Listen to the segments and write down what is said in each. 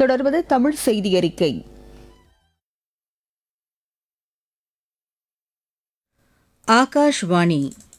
தொடர்வது தமிழ் செய்தி அறிக்கை ஆகாஷ்வாணி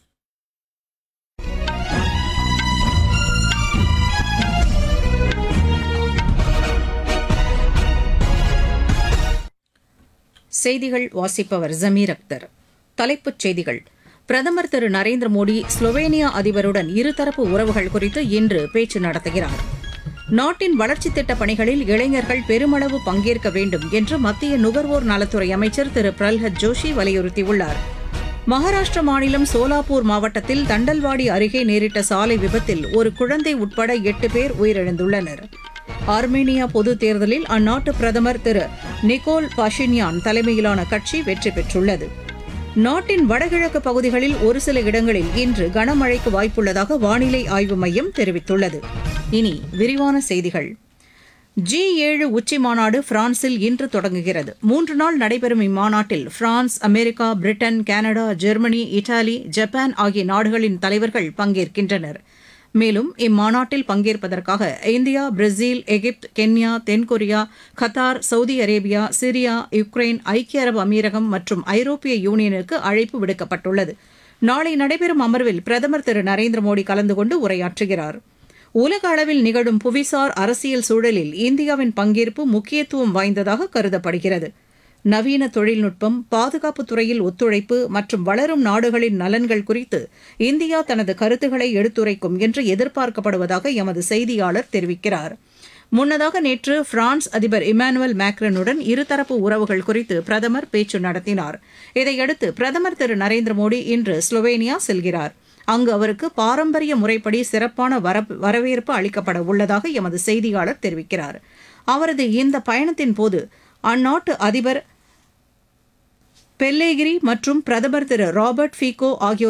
செய்திகள் வாசிப்பவர் ஜமீர் அக்தர் தலைப்புச் செய்திகள் பிரதமர் திரு நரேந்திர மோடி ஸ்லோவேனியா அதிபருடன் இருதரப்பு உறவுகள் குறித்து இன்று பேச்சு நடத்துகிறார் நாட்டின் வளர்ச்சித் திட்டப் பணிகளில் இளைஞர்கள் பெருமளவு பங்கேற்க வேண்டும் என்று மத்திய நுகர்வோர் நலத்துறை அமைச்சர் திரு பிரல்ஹத் ஜோஷி வலியுறுத்தியுள்ளார் மகாராஷ்டிர மாநிலம் சோலாப்பூர் மாவட்டத்தில் தண்டல்வாடி அருகே நேரிட்ட சாலை விபத்தில் ஒரு குழந்தை உட்பட எட்டு பேர் உயிரிழந்துள்ளனர் ஆர்மேனியா பொதுத் தேர்தலில் அந்நாட்டு பிரதமர் திரு நிக்கோல் பாஷின்யான் தலைமையிலான கட்சி வெற்றி பெற்றுள்ளது நாட்டின் வடகிழக்கு பகுதிகளில் ஒரு சில இடங்களில் இன்று கனமழைக்கு வாய்ப்புள்ளதாக வானிலை ஆய்வு மையம் தெரிவித்துள்ளது இனி விரிவான செய்திகள் ஜி ஏழு உச்சி மாநாடு பிரான்சில் இன்று தொடங்குகிறது மூன்று நாள் நடைபெறும் இம்மாநாட்டில் France America Britain Canada Germany Italy Japan ஆகிய நாடுகளின் தலைவர்கள் பங்கேற்கின்றனர் மேலும் இம்மாநாட்டில் பங்கேற்பதற்காக இந்தியா பிரேசில் எகிப்து கென்யா தென்கொரியா Qatar Saudi Arabia Syria Ukraine ஐக்கிய அரபு அமீரகம் மற்றும் ஐரோப்பிய யூனியனுக்கு அழைப்பு விடுக்கப்பட்டுள்ளது நாளை நடைபெறும் அமர்வில் பிரதமர் திரு நரேந்திர மோடி கலந்து கொண்டு உரையாற்றுகிறார் உலக அளவில் நிகழும் புவிசார் அரசியல் சூழலில் இந்தியாவின் பங்கேற்பு முக்கியத்துவம் வாய்ந்ததாக கருதப்படுகிறது நவீன தொழில்நுட்பம் பாதுகாப்புத் துறையில் ஒத்துழைப்பு மற்றும் வளரும் நாடுகளின் நலன்கள் குறித்து இந்தியா தனது கருத்துக்களை எடுத்துரைக்கும் என்று எதிர்பார்க்கப்படுவதாக எமது செய்தியாளர் தெரிவிக்கிறார் முன்னதாக நேற்று பிரான்ஸ் அதிபர் இமானுவேல் மேக்ரனுடன் இருதரப்பு உறவுகள் குறித்து பிரதமர் பேச்சு நடத்தினார் இதையடுத்து பிரதமர் திரு நரேந்திர மோடி இன்று ஸ்லோவேனியா செல்கிறார் அங்கு அவருக்கு பாரம்பரிய முறைப்படி சிறப்பான வரவேற்பு அளிக்கப்பட உள்ளதாக எமது செய்தியாளர் தெரிவிக்கிறார் அவரது இந்த பயணத்தின் போது அந்நாட்டு அதிபர் பெல்லேகிரி மற்றும் பிரதமர் திரு ராபர்ட் ஃபீகோ ஆகியோர்